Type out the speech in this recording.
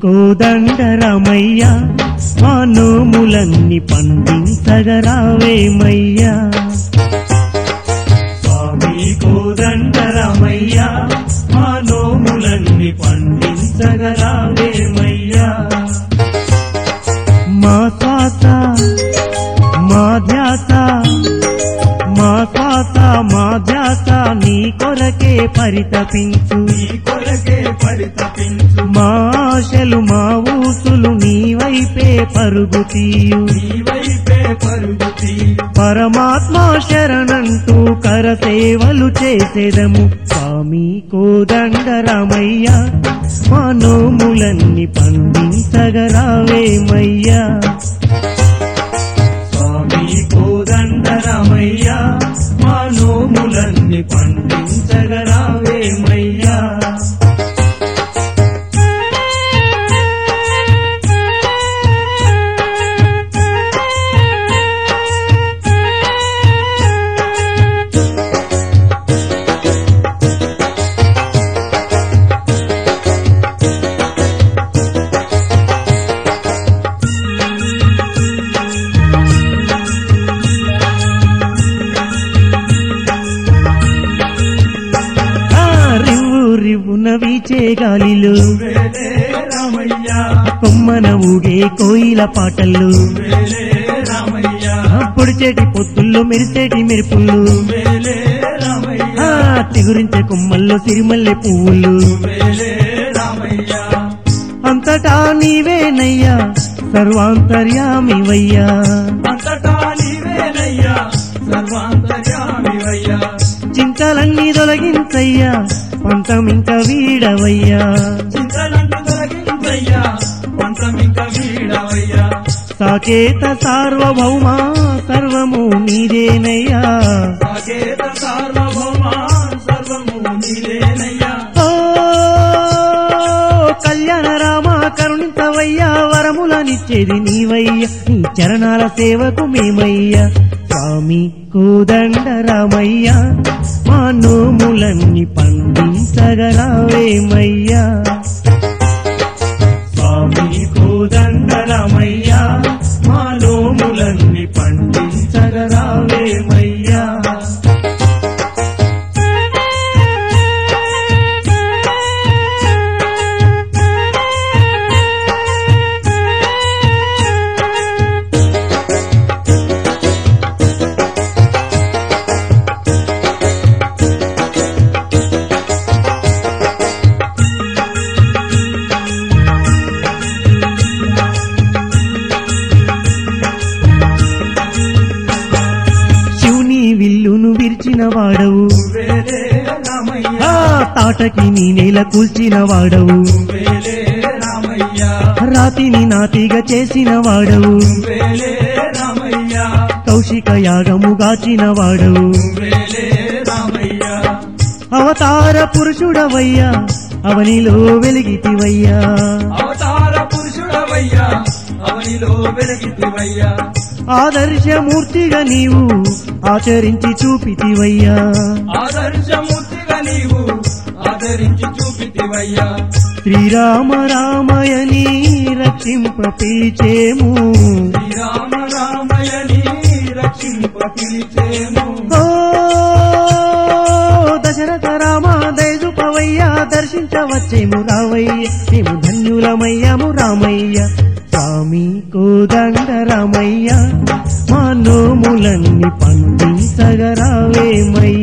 కోదండరమయ్య మా నోములన్నీ పండించగరావేమయ్యా స్వామి కోదండరమయ్య మా నోములన్నీ పండించగరావేమయ్యా మా శ్వాస మా ధ్యాస మా శ్వాస మా ధ్యాస నీ కొరకే పరితపించు నీ కొరకే పరితపించు మా ఆశలు మా ఊసులు నీ వైపే పరుగు తీయు నీ వైపే పరుగు తీయు పరమాత్మ శరణంటూ కరసేవలు చేసేదము స్వామి కోదండరమయ్య మా నోములన్నీ పండించగరావేమయ్యా స్వామి కోదండరమయ్య మా నోములన్నీ పండించగరావేమయ్యా ఆ రివ్వు రివ్వున వీచే గాలిలో వేలే రామయ్య కొమ్మన ఊగే కోయిల పాటల్లో వేలే రామయ్య పొడిచేటి పొత్తుల్లో మెరిసేటి మెరుపుళ్ళు వేలే రామయ్య ఆ తిగురించే కొమ్మల్లో సిరిమల్లె పువ్వులు వేలే రామయ్య అంతటా నీవేనయ్యా సర్వాంతర్యామివయ్యా అంతటా నీవేనయ్యా సర్వాంతర్యామివయ్యా చింతలన్నీ తొలగించయ్యా పంతమింక వీడవయ్యా చింతలను తొలగించయ్యా పంచమిక వీడవయ్యా సాకేత సార్వభౌమ సర్వము నీదేనయ్యా సాకేత సార్వభౌమా సర్వము నీవేనయ్యా ఓ కళ్యాణ రామ కరుణించవయ్యా వరములనిచ్చేది నీవయ్యా నీ చరణాల సేవకు మేమయ్యా స్వామి కోదండ రామయ్య మా నోములన్నీ పండించగరావేమయ్యా స్వామి కోదండ రామయ్య మా నోములన్నీ పండించగరావేమయ్యా శివుని విల్లును విరిచిన వాడవు వేలే రామయ్య ఆ తాటకి నీ నేల కూల్చిన వాడవు వేలే రామయ్య రాతిని నాతిగా చేసిన వాడవు వేలే రామయ్య కౌశిక యాగము గాచిన వాడవు వేలే రామయ్య అవతార పురుషుడవయ్యా అవనిలో వెలిగితివయ్యా అవతార పురుషుడవయ్యా అవనిలో వెలిగితివయ్యా ఆదర్శమూర్తిగా నీవు ఆచరించి చూపితివయ్యా ఆదర్శమూర్తిగా నీవు ఆదరించి చూపితివయ్యా శ్రీరామ రామయని రక్షింప పిలిచేము శ్రీరామ రామయని రక్షింప పిలిచేము ఓ దశరథ రామ దయదుపవయ్యా దర్శించవచ్చేము రావయ్య మేము ధన్యులమయ్యాము రామయ్య స్వామి కోదండ రామయ్య మా నోములన్నీ పండించగరావేమయ్య